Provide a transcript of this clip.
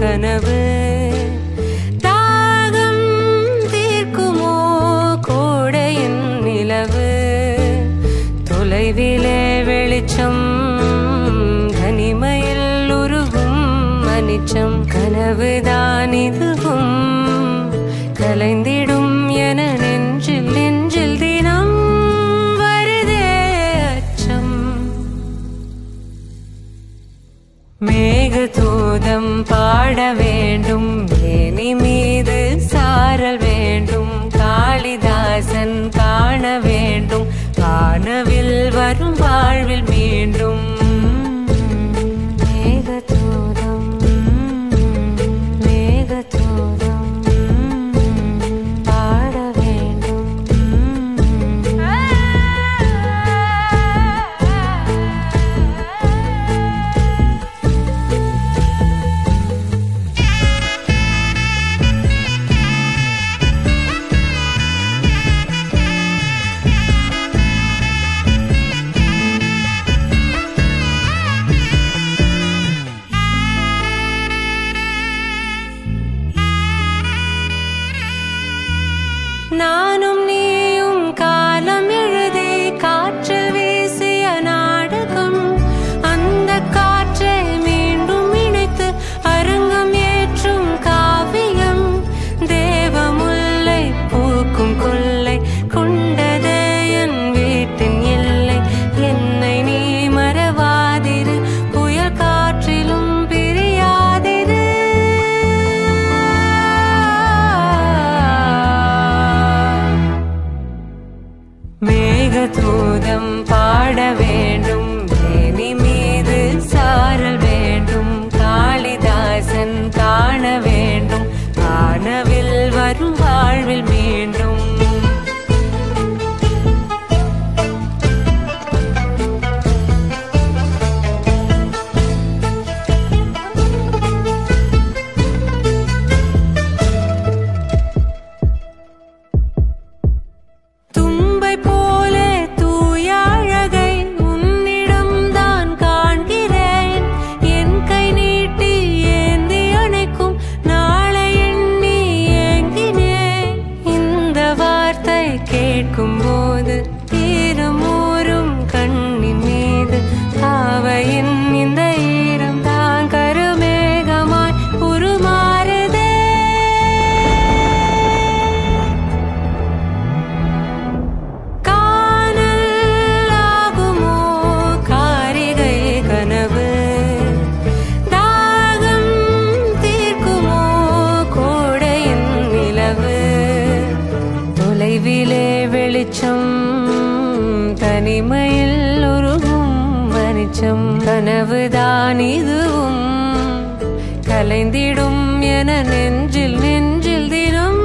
கனவு தாகம் தீர்க்குமோ கோடையின் நிலவு தொலைவிலே வெளிச்சம் தனிமையில் உருகும் மனிச்சம் கனவுதான் இதுவும் கலைந்திடும் என நெஞ்சில் நெஞ்சில் தினம் வருதே அச்சம் மேகதூதம் பாட வேண்டும் ஏனி மீது சாரல் வேண்டும் காளிதாசன் காண வேண்டும் வானவில் வரும் வாழ்வில் மீண்டும் மேகதூதம் மேகதூதம் பாட வேண்டும் நானும் நீயும் காலம் எழுதி காற்றில் வீசிய நாடகம் அந்த காற்றை மீண்டும் இணைத்து அரங்கம் ஏற்றும் காவியம் தேவமுல்லை பூக்கும் கொல்லை கொண்டதே என் வீட்டின் எல்லை என்னை நீ மறவாதிரு புயல் காற்றிலும் பிரியாதிரு மேகதூதம் பாட வேண்டும் மேனி மீது சாரல் வேண்டும் காளிதாசன் காண வேண்டும் காணவில் வரும் வாழ்வில் மீண்டும் தும்பை போல தூய அழகை உன்னிடம் தான் காண்கிறேன் என் கை நீட்டி ஏந்தி அணைக்கும் நாளை எண்ணி ஏங்கினேன் இந்த வார்த்தை கேட்கும் போது ஈரமூறும் கண்ணின் மீது பாவையின் இந்த ஈரம் தான் கருமேகமாய் உருமாறுதே காணலாகுமோ காரிகை கனவு தாகம் தீர்க்குமோ கோடையின் நிலவு தொலைவிலே வெளிச்சம் தனிமையில் உருகும் மனிச்சம் கனவுதான் இதுவும் கலைந்திடும் என நெஞ்சில் நெஞ்சில் தினம்